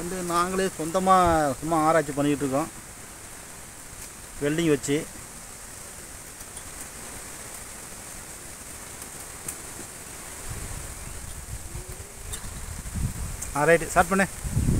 வந்து நாங்களே சொந்தமாக சும்மா ஆராய்ச்சி பண்ணிக்கிட்டு இருக்கோம் வெல்டிங் வச்சு ஆ ரைட்டு ஸ்டார்ட் பண்ணு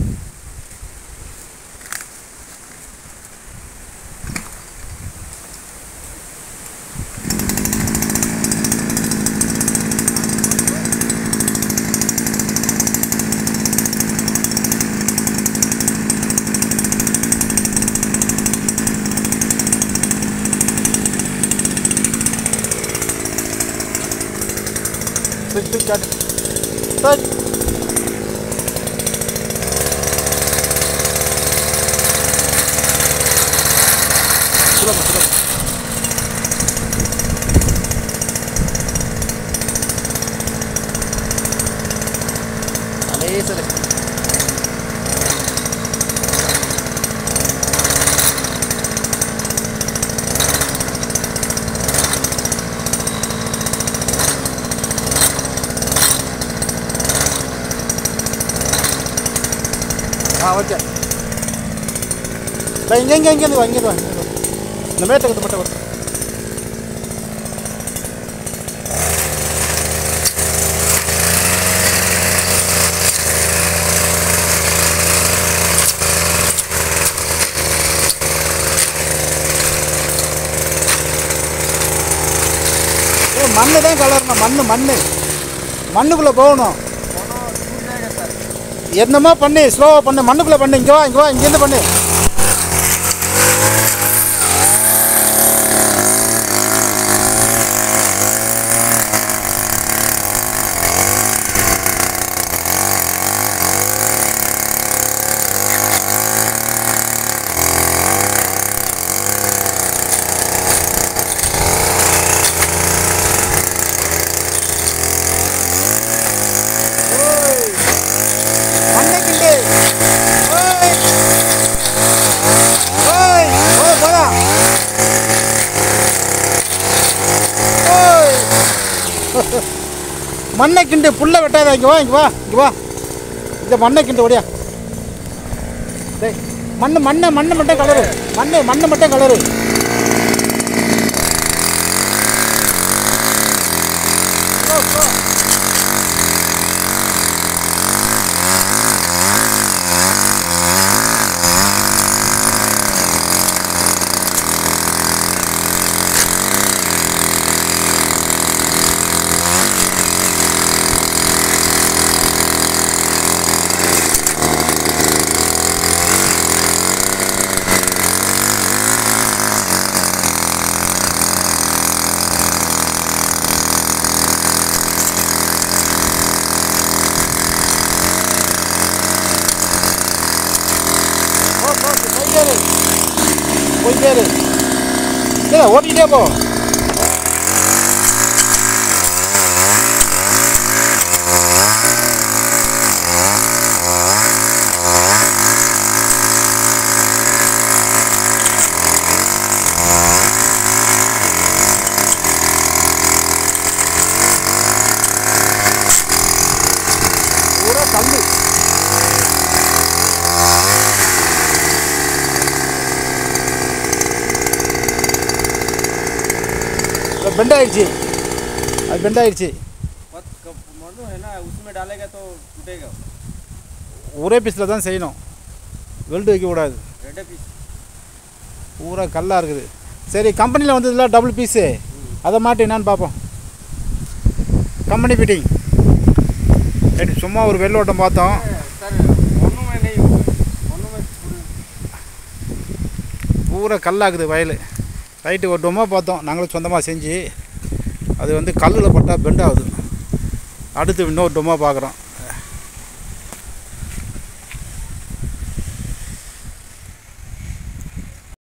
Switch, switch, start. Start. சுலபம் சுலபம் லேசர் ஆ ஓகே இல்லை இங்கே இங்கே இங்கேருந்து வா இங்கேருந்து வா இங்கேருந்து வா. இந்த மேட்டுக்கு மட்டும் வரும் ஏ மண்ணு தான் கலரணும் மண்ணு மண்ணு மண்ணுக்குள்ளே போகணும் என்னமோ பண்ணு ஸ்லோவாக பண்ணு மண்ணுக்குள்ளே பண்ணு இங்கே வா இங்கே வா இங்கேருந்து பண்ணு ஓய் மண்ணை கிண்டு ஓய் ஓய் ஓ போடா ஓய் மண்ணை கிண்டு புல்லை வெட்டாத இங்கே வா இங்கே வா இங்கே வா இந்த மண்ணை கிண்டு ஓடியா டேய் மண்ணு மண்ணை மண்ணை மட்டும் கலரு மண்ணு மண்ணை மட்டும் கலரு போ, போ. போ, போ, போயிட்டே இரு. போயிட்டே இரு. இல்ல, ஓட்டிக்கிட்டே போ பூரா கல்லு பெண்ட் ஆயிடுச்சு அது பெண்ட் ஆயிடுச்சு मत कब मालूम है ना उसमें डालेगा तो टूटेगा ஒரே பீஸில் தான் செய்யணும் வெல்டு வைக்கக்கூடாது रेडे पीस பூரா கல்லாக இருக்குது சரி கம்பெனியில் வந்ததில்ல டபுள் பீஸு அதை மாட்டி என்னன்னு பார்ப்போம் கம்பெனி ஃபிட்டிங் ரைட் சும்மா ஒரு வெள்ளோட்டம் பார்த்தோம் सर मनु में नहीं होगा मनु में पूरे பூரா கல்லாகுது வயல் ரைட்டு ஒரு டொம்மா பார்த்தோம் நாங்களும் சொந்தமாக செஞ்சு அது வந்து கல்லில் பட்டால் பெண்ட் ஆகுது அடுத்து இன்னொரு டொம்மா பார்க்குறோம்